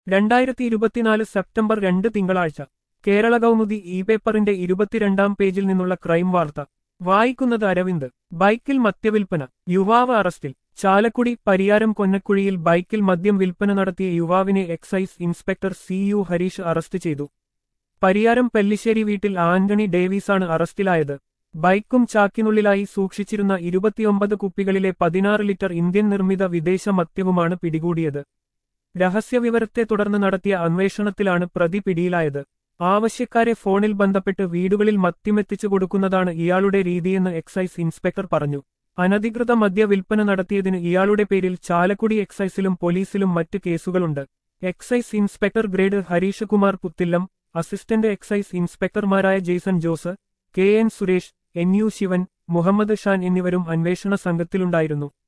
രണ്ടായിരത്തി ഇരുപത്തിനാല് സെപ്റ്റംബർ രണ്ട് തിങ്കളാഴ്ച കേരള കൗമുദി ഇ പേപ്പറിന്റെ ഇരുപത്തിരണ്ടാം പേജിൽ നിന്നുള്ള ക്രൈം വാർത്ത വായിക്കുന്നത് അരവിന്ദ് ബൈക്കിൽ മദ്യവിൽപ്പന യുവാവ് അറസ്റ്റിൽ ചാലക്കുടി പരിയാരം കൊന്നക്കുഴിയിൽ ബൈക്കിൽ മദ്യം വിൽപ്പന നടത്തിയ യുവാവിനെ excise inspector C U Harish arrest ചെയ്തു പരിയാരം പെല്ലിശ്ശേരി വീട്ടിൽ ആന്റണി ഡേവീസാണ് അറസ്റ്റിലായത് ബൈക്കും ചാക്കിനുള്ളിലായി സൂക്ഷിച്ചിരുന്ന ഇരുപത്തിയൊമ്പത് കുപ്പികളിലെ പതിനാറ് ലിറ്റർ ഇന്ത്യൻ നിർമ്മിത വിദേശ മദ്യവുമാണ് പിടികൂടിയത് രഹസ്യവിവരത്തെ തുടർന്ന് നടത്തിയ അന്വേഷണത്തിലാണ് പ്രതി പിടിയിലായത് ആവശ്യക്കാരെ ഫോണിൽ ബന്ധപ്പെട്ട് വീടുകളിൽ മദ്യമെത്തിച്ചു കൊടുക്കുന്നതാണ് ഇയാളുടെ രീതിയെന്ന് എക്സൈസ് ഇൻസ്പെക്ടർ പറഞ്ഞു അനധികൃത മദ്യ വിൽപ്പന നടത്തിയതിന് ഇയാളുടെ പേരിൽ ചാലക്കുടി എക്സൈസിലും പോലീസിലും മറ്റ് കേസുകളുണ്ട് excise inspector grade Harish Kumar Puthillam assistant excise ഇൻസ്പെക്ടർമാരായ Jason Jose K N Suresh N U Sivan Muhammad Shan എന്നിവരും അന്വേഷണ സംഘത്തിലുണ്ടായിരുന്നു